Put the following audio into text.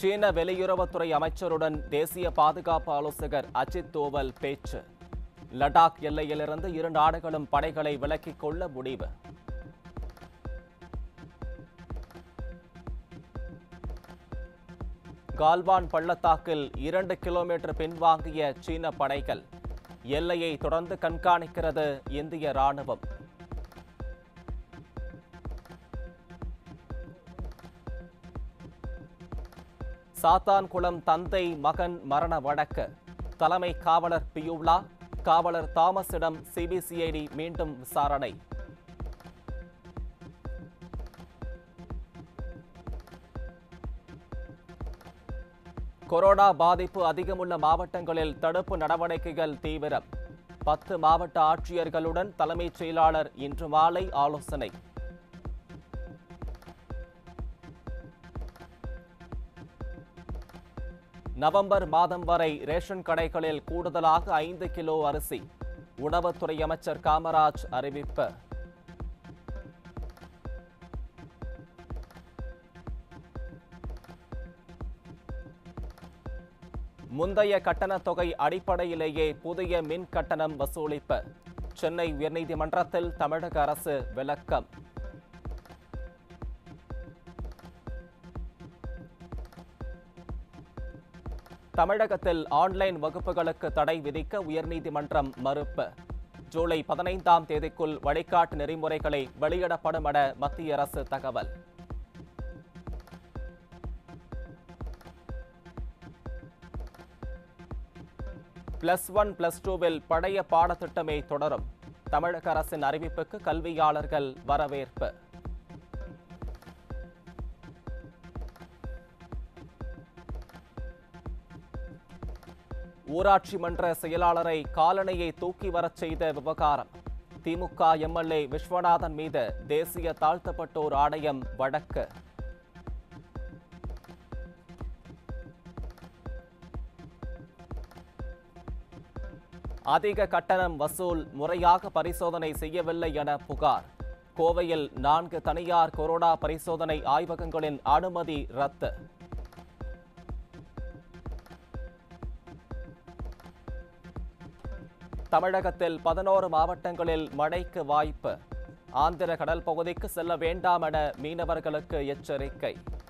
சீன வெளியுறவுத்துறை அமைச்சருடன் தேசிய பாதுகாப்பு ஆலோசகர் அஜித் தோவல் பேச்சு லடாக் எல்லையிலிருந்து இரு நாடுகளும் படைகளை விலக்கிக் கொள்ள முடிவு கால்வான் பள்ளத்தாக்கில் இரண்டு கிலோமீட்டர் பின்வாங்கிய சீன படைகள் எல்லையை தொடர்ந்து கண்காணிக்கிறது இந்திய ராணுவம் சாத்தான்குளம் தந்தை மகன் மரண வழக்கு தலைமை காவலர் பியூலா காவலர் தாமஸிடம் சிபிசிஐடி மீண்டும் விசாரணை கொரோனா பாதிப்பு அதிகமுள்ள மாவட்டங்களில் தடுப்பு நடவடிக்கைகள் தீவிரம் பத்து மாவட்ட ஆட்சியர்களுடன் தலைமைச் செயலாளர் இன்று மாலை ஆலோசனை நவம்பர் மாதம் வரை ரேஷன் கடைகளில் கூடுதலாக ஐந்து கிலோ அரிசி உணவுத்துறை அமைச்சர் காமராஜ் அறிவிப்பு முந்தைய கட்டணத் தொகை அடிப்படையிலேயே புதிய மின் கட்டணம் வசூலிப்பு சென்னை உயர்நீதிமன்றத்தில் தமிழக அரசு விளக்கம் தமிழகத்தில் ஆன்லைன் வகுப்புகளுக்கு தடை விதிக்க உயர்நீதிமன்றம் மறுப்பு ஜூலை பதினைந்தாம் தேதிக்குள் வழிகாட்டு நெறிமுறைகளை வெளியிடப்படும் என மத்திய அரசு தகவல் பிளஸ் ஒன் பிளஸ் டூவில் பழைய பாடத்திட்டமே தொடரும் தமிழக அரசின் அறிவிப்புக்கு கல்வியாளர்கள் வரவேற்பு ஊராட்சி மன்ற செயலாளரை காலணியை தூக்கி வரச் செய்த விவகாரம் திமுக எம்எல்ஏ விஸ்வநாதன் மீது தேசிய தாழ்த்தப்பட்டோர் ஆணையம் வழக்கு அதிக கட்டணம் வசூல் முறையாக பரிசோதனை செய்யவில்லை என புகார் கோவையில் நான்கு தனியார் கொரோனா பரிசோதனை ஆய்வகங்களின் அனுமதி ரத்து தமிழகத்தில் பதினோரு மாவட்டங்களில் மழைக்கு வாய்ப்பு ஆந்திர கடல் பகுதிக்கு செல்ல வேண்டாம் என மீனவர்களுக்கு எச்சரிக்கை